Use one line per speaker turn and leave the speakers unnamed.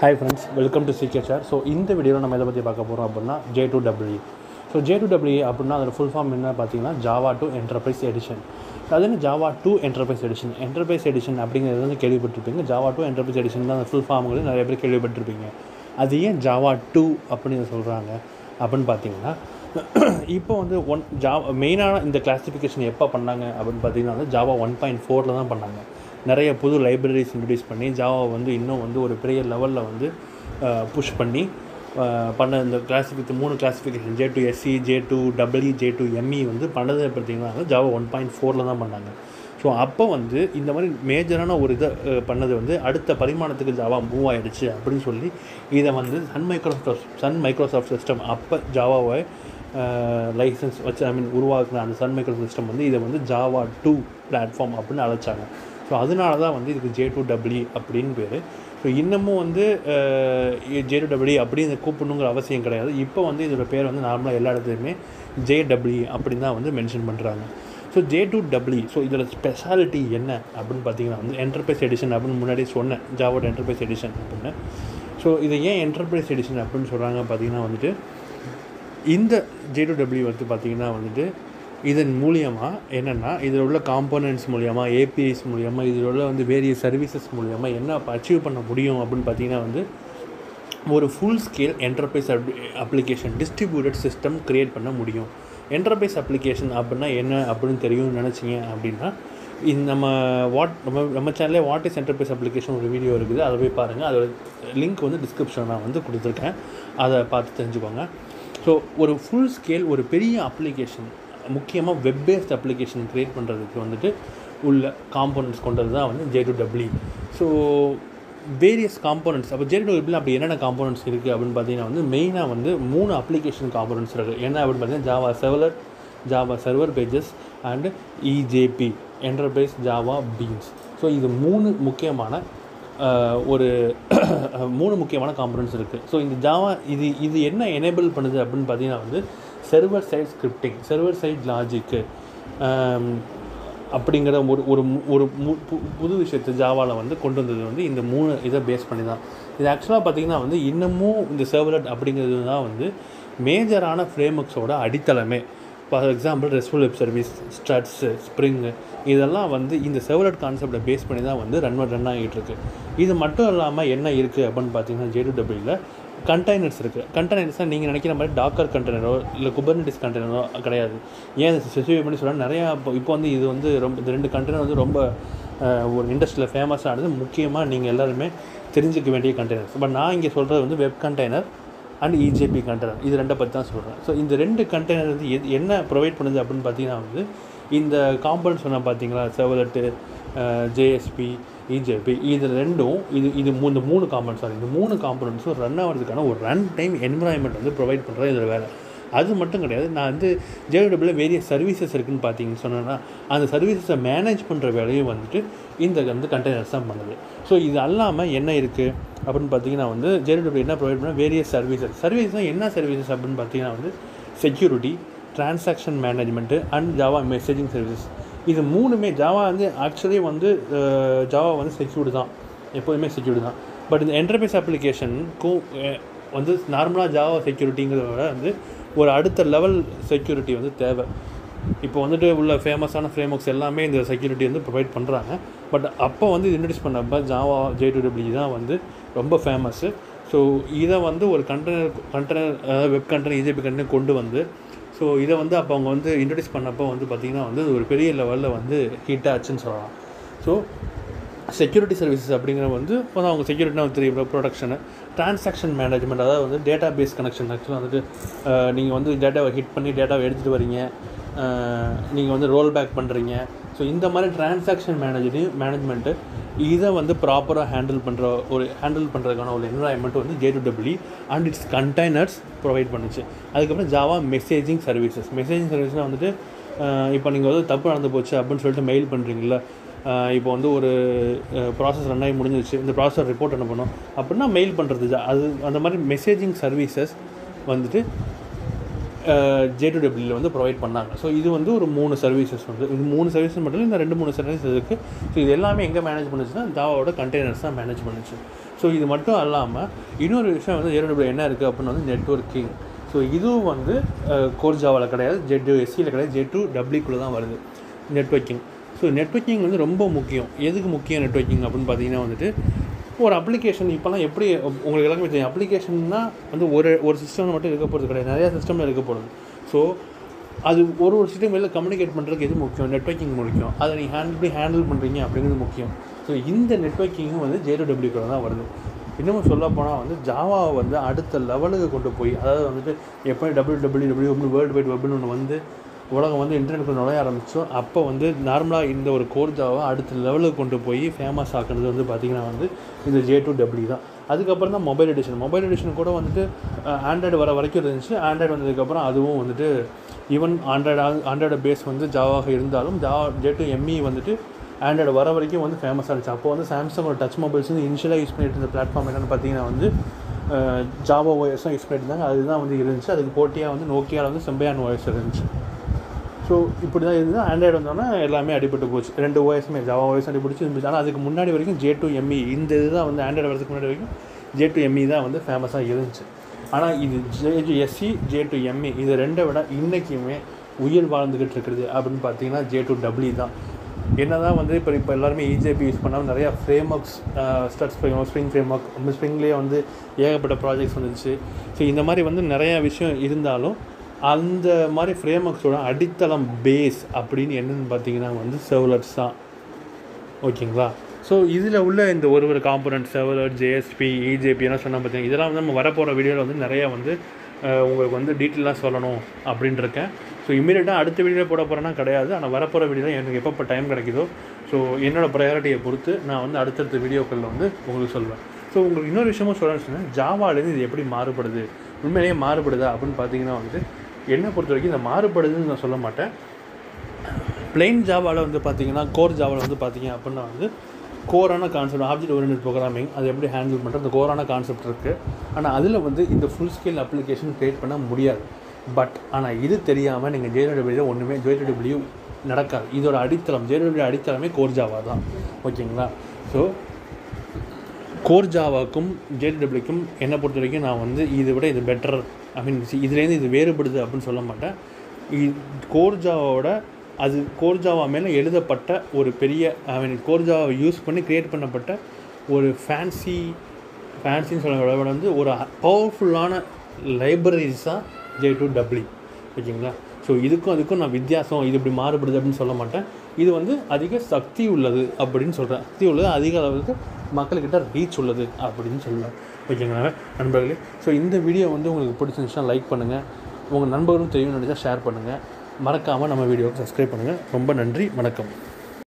hi friends welcome to சிகேச்சர் so இந்த வீடியோவில் நம்ம எதை பற்றி பார்க்க போகிறோம் அப்படின்னா J two W so J two W அப்படின்னா அதோட ஃபுல் ஃபார்ம் என்ன பார்த்தீங்கன்னா ஜாவா டூ என்டர்பிரைஸ் எடிஷன் அது என்ன Java two enterprise edition enterprise edition அப்படிங்கிறது வந்து கேள்விப்பட்டிருப்பீங்க ஜாவா டூ என்டர்பிரைஸ் எடிஷன் தான் அந்த ஃபுல் ஃபார்ம்கள் நிறைய பேர் கேள்விப்பட்டிருப்பீங்க அது ஏன் ஜாவா டூ அப்படின்னு சொல்கிறாங்க அப்படின்னு பார்த்தீங்கன்னா இப்போ வந்து ஒன் ஜாவா மெயினான இந்த கிளாசிஃபிகேஷன் எப்போ பண்ணாங்க அப்படின்னு பார்த்தீங்கன்னா வந்து ஜாவா ஒன் பாயிண்ட் ஃபோரில் தான் பண்ணாங்க நிறைய புது லைப்ரரிஸ் இன்ட்ரடியூஸ் பண்ணி ஜாவா வந்து இன்னும் வந்து ஒரு பெரிய லெவலில் வந்து புஷ் பண்ணி அஹ், பண்ண இந்த கிளாசிஃபிக் மூணு classification J two SE J two W J two ME வந்து பண்ணது பார்த்தீங்கன்னா ஜாவா ஒன் பாயிண்ட் ஃபோரில் தான் பண்ணாங்க ஸோ அப்போ வந்து இந்த மாதிரி மேஜரான ஒரு இதை அஹ், பண்ணது வந்து அடுத்த பரிமாணத்துக்கு ஜாவா மூவ் ஆயிடுச்சு அப்படின்னு சொல்லி இதை வந்து Sun Microsoft Sun Microsoft system அப்போ ஜாவாவை லைசன்ஸ் வச்சு ஐ மீன் உருவாக்குன அந்த சன் மைக்ரோ சிஸ்டம் வந்து இதை வந்து ஜாவா டூ பிளாட்ஃபார்ம் அப்படின்னு அழைச்சாங்க ஸோ அதனால தான் வந்து இதுக்கு ஜே டூ டபிள்யூ அப்படின்னு பேர் ஸோ இன்னமும் வந்து ஜே டூ டபிள்யூ அப்படின்னு கூப்பிடணுங்கிற அவசியம் கிடையாது இப்போ வந்து இதோட பேர் வந்து நார்மலாக எல்லா இடத்துலையுமே ஜே டபிள்யூ அப்படின்னு தான் வந்து மென்ஷன் பண்ணுறாங்க so J two W so இதோட ஸ்பெஷாலிட்டி என்ன அப்படின்னு பார்த்தீங்கன்னா வந்து என்டர்பிரைஸ் எடிஷன் அப்படின்னு முன்னாடி சொன்னேன் ஜாவோட என்டர்பிரைஸ் எடிஷன் அப்படின்னு ஸோ இதை ஏன் என்டர்பிரைஸ் எடிஷன் அப்படின்னு சொல்கிறாங்க பார்த்தீங்கன்னா வந்துட்டு இந்த ஜே டூ டபிள்யூ வந்து பார்த்திங்கன்னா வந்துட்டு இதன் மூலியமாக என்னென்னா இதில் உள்ள காம்போனன்ட்ஸ் மூலியமாக ஏபிஐஸ் மூலியமாக இதில் உள்ள வந்து வேரிய சர்வீசஸ் மூலியமாக என்ன அச்சீவ் பண்ண முடியும் அப்படின்னு பார்த்தீங்கன்னா வந்து ஒரு full scale enterprise application distributed system create பண்ண முடியும் என்டர்பிரைஸ் அப்ளிகேஷன் அப்படின்னா என்ன அப்படின்னு தெரியும்னு நினச்சிங்க அப்படின்னா இந்த நம்ம வாட் நம்ம நம்ம சேனலே வாட் இஸ் என்டர்பிரைஸ் அப்ளிகேஷன் ஒரு வீடியோ இருக்குது அதை போய் பாருங்கள் அதோட லிங்க் வந்து டிஸ்கிரிப்ஷனில் நான் வந்து கொடுத்துருக்கேன் அதை பார்த்து தெரிஞ்சுக்கோங்க ஸோ ஒரு ஃபுல் ஸ்கேல் ஒரு பெரிய அப்ளிகேஷன் முக்கியமாக வெப் பேஸ்ட் அப்ளிகேஷன் க்ரியேட் பண்ணுறதுக்கு வந்துட்டு உள்ள காம்போனன்ட்ஸ் கொண்டது தான் வந்து J two W so various components அப்போ ஜே டு டபிள்யூ அப்படி என்னென்ன காம்போனன்ட்ஸ் இருக்குது அப்படின்னு பார்த்தீங்கன்னா வந்து மெயினாக வந்து மூணு அப்ளிகேஷன் காம்போனன்ட்ஸ் இருக்குது என்ன அப்படின்னு பார்த்தீங்கன்னா Java servlet Java server pages and EJB enterprise Java beans so இது மூணு முக்கியமான ஆஹ், ஒரு மூணு முக்கியமான காம்பனன்ட்ஸ் இருக்குது ஸோ இந்த ஜாவா இது இது என்ன எனேபிள் பண்ணுது அப்படின்னு பார்த்தீங்கன்னா வந்து server side scripting server side logic அப்படிங்கிற ஒரு ஒரு மு- ஒரு மு- பு- புது விஷயத்தை ஜாவாவில் வந்து கொண்டு வந்தது வந்து இந்த மூணு இதை பேஸ் பண்ணி தான் இது ஆக்சுவலாக பார்த்தீங்கன்னா வந்து இன்னமும் இந்த சர்வலட் அப்படிங்கிறது தான் வந்து மேஜரான ஃப்ரேம்ஒர்க்ஸோட அடித்தளமே for example restful web service struts spring இதெல்லாம் வந்து இந்த செவலட் கான்செப்டை பேஸ் பண்ணி தான் வந்து ரன் ரன் ஆகிட்டு இருக்கு இது மட்டும் இல்லாமல் என்ன இருக்குது அப்படின்னு பார்த்தீங்கன்னா ஜே டூ டபிள்யூவில் கண்டெய்னர்ஸ் இருக்குது கண்டெய்னர்ஸ்னால் நீங்கள் நினைக்கிற மாதிரி டாக்கர் கண்டெய்னரோ இல்லை குபர்னட்டிஸ் கண்டெய்னரோ கிடையாது ஏன் ஸ்பெசிஃபை பண்ணி சொல்கிறேன் நிறையா இப்போ இப்போ வந்து இது வந்து ரொம்ப இந்த ரெண்டு கண்டெய்னர் வந்து ரொம்ப அஹ், ஒரு இண்டஸ்ட்ரியில் ஃபேமஸானது முக்கியமாக நீங்கள் எல்லாருமே தெரிஞ்சுக்க வேண்டிய கண்டெய்னர்ஸ் பட் நான் இங்கே சொல்கிறது வந்து web container and EJB container இது ரெண்டை பற்றி தான் சொல்கிறேன் ஸோ இந்த ரெண்டு கண்டெய்னர் வந்து எது என்ன ப்ரொவைட் பண்ணுது அப்படின்னு பார்த்தீங்கன்னா வந்து இந்த காம்பவுண்ட் சொன்னால் பார்த்தீங்களா செவலட்டு ஜேஎஸ்பி இஜேபி இது ரெண்டும் இது இது மூ- இந்த மூணு காம்பவுண்ட் சாரி இந்த மூணு காம்பவுண்ட்ஸும் ரன் ஆகிறதுக்கான ஒரு ரன் டைம் என்விரான்மெண்ட் வந்து ப்ரொவைட் பண்ணுறது இதோட வேலை அது மட்டும் கிடையாது நான் வந்து ஜேடபிள்யூ வேரிய சர்வீசஸ் இருக்குன்னு பார்த்தீங்கன்னு சொன்னேன்னா அந்த சர்வீசஸை மேனேஜ் பண்ணுற வேலையும் வந்துட்டு இந்த வந்து கண்டெய்னர்ஸ் தான் பண்ணுது ஸோ இது அல்லாமல் என்ன இருக்குது அப்படின்னு பார்த்தீங்கன்னா வந்து ஜேடபிள்யூ என்ன ப்ரொவைட் பண்ணால் வேரியஸ் சர்வீசஸ் சர்வீஸ்னால் என்ன சர்வீசஸ் அப்படின்னு பார்த்தீங்கன்னா வந்து security transaction management and Java messaging services இது மூணுமே ஜாவா வந்து ஆக்சுவலி வந்து ஜாவா வந்து செக்யூர்டு தான் எப்போதுமே செக்யூர்டு தான் பட் இந்த என்டர்பிரைஸ் அப்ளிகேஷனுக்கும் வந்து நார்மலாக ஜாவா செக்யூரிட்டிங்கிறத விட வந்து ஒரு அடுத்த லெவல் செக்யூரிட்டி வந்து தேவை இப்போ வந்துட்டு உள்ள ஃபேமஸான ஃப்ரேம்ஒர்க்ஸ் எல்லாமே இந்த செக்யூரிட்டி வந்து ப்ரொவைட் பண்ணுறாங்க பட் அப்போ வந்து இன்ட்ரடியூஸ் பண்ணப்போ ஜாவா ஜே டூ டபிள்யூ தான் வந்து ரொம்ப ஃபேமஸ்ஸு ஸோ இதை வந்து ஒரு container container web container EJB container கொண்டு வந்து ஸோ இதை வந்து அப்போ அவங்க வந்து இன்ட்ரடியூஸ் பண்ணப்போ வந்து பார்த்திங்கன்னா வந்து ஒரு பெரிய லெவலில் வந்து ஹிட் ஆச்சுன்னு சொல்லலாம் ஸோ செக்யூரிட்டி சர்வீசஸ் அப்படிங்கிற வந்து இப்போ அவங்க செக்யூரிட்டினா தெரியும் ப்ரொடக்ஷனு டிரான்சாக்ஷன் மேனேஜ்மெண்ட் அதாவது வந்து டேட்டா பேஸ் கனெக்ஷன் ஆக்சுவலாக வந்துட்டு நீங்கள் வந்து டேட்டாவை ஹிட் பண்ணி டேட்டாவை எடுத்துகிட்டு வரீங்க நீங்கள் வந்து ரோல் பேக் பண்ணுறீங்க ஸோ இந்த மாதிரி டிரான்சாக்ஷன் மேனேஜரையும் மேனேஜ்மெண்ட்டு இதை வந்து ப்ராப்பராக ஹேண்டில் பண்ணுற ஒரு ஹேண்டில் பண்ணுறதுக்கான ஒரு என்வரான்மெண்ட் வந்து J two W and its containers provide பண்ணுச்சு அதுக்கப்புறம் ஜாவா மெசேஜிங் சர்வீசஸ் மெசேஜிங் சர்வீஸ்னால் வந்துட்டு இப்போ நீங்கள் வந்து தப்பு நடந்து போச்சு அப்படின்னு சொல்லிட்டு மெயில் பண்ணுறீங்களா இப்போ வந்து ஒரு ப்ராசஸ் ரன் ஆகி முடிஞ்சிருச்சு இந்த ப்ராசஸ் ரிப்போர்ட் என்ன பண்ணும் அப்படின்னா மெயில் பண்ணுறது அது அந்த மாதிரி மெசேஜிங் சர்வீசஸ் வந்துட்டு ஜே டு டபிள்யூவில் வந்து ப்ரொவைட் பண்ணாங்க ஸோ இது வந்து ஒரு மூணு சர்வீசஸ் வந்து இது மூணு சர்வீசஸ் மட்டும் இல்லை இந்த ரெண்டு மூணு சர்வீசஸ் இருக்குது ஸோ இது எல்லாமே எங்கே மேனேஜ் பண்ணுச்சுன்னா ஜாவாவோட கண்டெய்னர்ஸ் தான் மேனேஜ் பண்ணுச்சு ஸோ இது மட்டும் இல்லாமல் இன்னொரு விஷயம் வந்து ஏரோடபிள் என்ன இருக்குது அப்படின்னு வந்து நெட்ஒர்க்கிங் ஸோ இதுவும் வந்து கோர் ஜாவாவில் கிடையாது ஜெட் எஸ்சியில் கிடையாது ஜெட் டூ டபிள்யூக்குள்ளே தான் வருது நெட்ஒர்க்கிங் ஸோ நெட்ஒர்க்கிங் வந்து ரொம்ப முக்கியம் எதுக்கு முக்கியம் நெட்ஒர்க்கிங் அப்படின்னு பார்த்தீங்கன்னா வந்துட்டு ஒரு அப்ளிகேஷன் இப்போலாம் எப்படி உங்களுக்கு எல்லாமே தெரியும் அப்ளிகேஷன்னா வந்து ஒரு ஒரு சிஸ்டமில் மட்டும் இருக்க போகிறது கிடையாது நிறையா சிஸ்டமில் இருக்க போகிறது ஸோ அது ஒரு ஒரு சிஸ்டம் வெளில கம்யூனிகேட் பண்ணுறதுக்கு எது முக்கியம் நெட்ஒர்க்கிங் முக்கியம் அதை நீங்கள் ஹேண்டில் எப்படி ஹேண்டில் பண்ணுறீங்க அப்படிங்கிறது முக்கியம் ஸோ இந்த நெட்ஒர்க்கிங்கும் வந்து ஜேரோ டபிள்யூக்குள்ள தான் வருது இன்னமும் சொல்ல போனால் வந்து ஜாவாவை வந்து அடுத்த லெவலுக்கு கொண்டு போய் அதாவது வந்துட்டு எப்போ W W W world wide வெப்னு ஒன்று வந்து உலகம் வந்து இன்டர்நெட்டுக்குள்ள நுழைய ஆரம்பிச்சோ அப்போ வந்து நார்மலாக இந்த ஒரு கோர் ஜாவை அடுத்த லெவலுக்கு கொண்டு போய் ஃபேமஸ் ஆக்குறது வந்து பார்த்திங்கன்னா வந்து இந்த ஜே டூ டபிள்யூ தான் அதுக்கப்புறம் தான் மொபைல் எடிஷன் மொபைல் எடிஷன் கூட வந்துட்டு ஆண்ட்ராய்டு வர வரைக்கும் இருந்துச்சு ஆண்ட்ராய்டு வந்ததுக்கப்புறம் அதுவும் வந்துட்டு ஈவன் ஆண்ட்ராய்டு ஆண்ட்ராய்டு பேஸ் வந்து ஜாவாக இருந்தாலும் ஜாவா ஜே டூ எம்இ வந்துட்டு ஆண்ட்ராய்டு வர வரைக்கும் வந்து ஃபேமஸாக இருந்துச்சு அப்போ வந்து சாம்சங்கோட டச் மொபைல்ஸ் வந்து இனிஷியலாக யூஸ் பண்ணிட்டு இருந்த பிளாட்ஃபார்ம் என்னென்னு பார்த்தீங்கன்னா வந்து ஜாவா ஓஎஸ் தான் யூஸ் பண்ணிட்டு இருந்தாங்க அதுதான் வந்து இருந்துச்சு அதுக்கு போட்டியாக வந்து நோக்கியாவில் வந்து செம்பையான் ஓஎஸ் இருந்துச்சு ஸோ இப்படி தான் இருந்தது ஆண்ட்ராய்டு வந்தோன்னா எல்லாமே அடிபட்டு போச்சு ரெண்டு ஓஎஸ்மே ஜாவா ஓஎஸ் அடிபிடிச்சு இருந்துச்சு ஆனால் அதுக்கு முன்னாடி வரைக்கும் ஜே டூ எம்இ இந்த இது தான் வந்து ஆண்ட்ராய்டு வரதுக்கு முன்னாடி வரைக்கும் ஜே டூ எம்இ தான் வந்து ஃபேமஸாக இருந்துச்சு ஆனால் இது J SE J two ME இது ரெண்டை விட இன்றைக்குமே உயிர் வாழ்ந்துக்கிட்டு இருக்கிறது அப்படின்னு பார்த்தீங்கன்னா ஜே டூ டபிள்யூ தான் என்ன தான் வந்து இப்போ இப்போ எல்லாருமே இஜேபி யூஸ் பண்ணாலும் நிறையா frameworks struts framework spring framework ஸ்ப்ரிங்லேயே வந்து ஏகப்பட்ட ப்ராஜெக்ட்ஸ் வந்துச்சு ஸோ இந்த மாதிரி வந்து நிறையா விஷயம் இருந்தாலும் அந்த மாதிரி ஃப்ரேம் ஒர்க்ஸோட அடித்தளம் பேஸ் அப்படின்னு என்னென்னு பார்த்தீங்கன்னா வந்து செவலர்ஸ் தான் ஓகேங்களா ஸோ இதில் உள்ள இந்த ஒரு ஒரு காம்பனண்ட் செவலர் ஜேஎஸ்பி இஜேபி எல்லாம் சொன்னால் பார்த்தீங்கன்னா இதெல்லாம் வந்து நம்ம வரப்போகிற வீடியோவில் வந்து நிறையா வந்து உங்களுக்கு வந்து டீட்டெயிலாக சொல்லணும் அப்படின்னு இருக்கேன் ஸோ இமீடியட்டாக அடுத்த வீடியோ போட போகிறேன்னா கிடையாது ஆனால் வரப்போகிற வீடியோ எனக்கு எப்போ டைம் கிடைக்குதோ ஸோ என்னோடய ப்ரையாரிட்டியை பொறுத்து நான் வந்து அடுத்தடுத்த வீடியோக்களில் வந்து உங்களுக்கு சொல்வேன் ஸோ உங்களுக்கு இன்னொரு விஷயமும் சொல்லணும்னு சொன்னேன் ஜாவாலேருந்து இது எப்படி மாறுபடுது உண்மையிலேயே மாறுபடுதா அப்படின்னு பார்த்தீங்கன்னா வந்து என்னை பொறுத்த வரைக்கும் இந்த மாறுபடுதுன்னு நான் சொல்ல மாட்டேன் பிளெயின் ஜாவாவில் வந்து பார்த்தீங்கன்னா கோர் ஜாவாவில் வந்து பார்த்தீங்க அப்படின்னா வந்து கோரான கான்செப்ட் ஆப்ஜெக்ட் ஓரியன்ட் ப்ரோக்ராமிங் அது எப்படி ஹேண்டில் பண்ணுறது அந்த கோரான கான்செப்ட் இருக்குது ஆனால் அதில் வந்து இந்த ஃபுல் ஸ்கேல் அப்ளிகேஷன் க்ரியேட் பண்ண முடியாது பட் ஆனால் இது தெரியாமல் நீங்கள் ஜேடபிள்யூ ஒன்றுமே ஜேடபிள்யூ நடக்காது இதோட அடித்தளம் ஜேடபிள்யூ அடித்தளமே கோர் ஜாவா தான் ஓகேங்களா ஸோ கோர் ஜாவாக்கும் ஜேடபிள்யூக்கும் என்னை பொறுத்த வரைக்கும் நான் வந்து இதை விட இது பெட்டர் ஐ மீன் இதுலேருந்து இது வேறுபடுது அப்படின்னு சொல்ல மாட்டேன் கோர் ஜாவாவோட அது கோர்ஜாவா மேலே எழுதப்பட்ட ஒரு பெரிய ஐ மீன் கோர்ஜாவை யூஸ் பண்ணி க்ரியேட் பண்ணப்பட்ட ஒரு ஃபேன்சி ஃபேன்சின்னு சொல்ல விட வந்து ஒரு பவர்ஃபுல்லான லைப்ரரிஸ் தான் ஜே டூ டபிள்யூ ஓகேங்களா ஸோ இதுக்கும் அதுக்கும் நான் வித்தியாசம் இது இப்படி மாறுபடுது அப்படின்னு சொல்ல மாட்டேன் இது வந்து அதிக சக்தி உள்ளது அப்படின்னு சொல்கிறேன் சக்தி உள்ளது அதிக அளவுக்கு மக்கள்கிட்ட ரீச் உள்ளது அப்படின்னு சொல்லுவேன் ஓகேங்களா நண்பர்களே ஸோ இந்த வீடியோ வந்து உங்களுக்கு பிடிச்சிருந்துச்சுன்னா லைக் பண்ணுங்கள் உங்கள் நண்பர்களும் தெரியும் நினச்சா ஷேர் பண்ணுங்கள் மறக்காமல் நம்ம வீடியோவுக்கு சப்ஸ்கிரைப் பண்ணுங்கள் ரொம்ப நன்றி வணக்கம்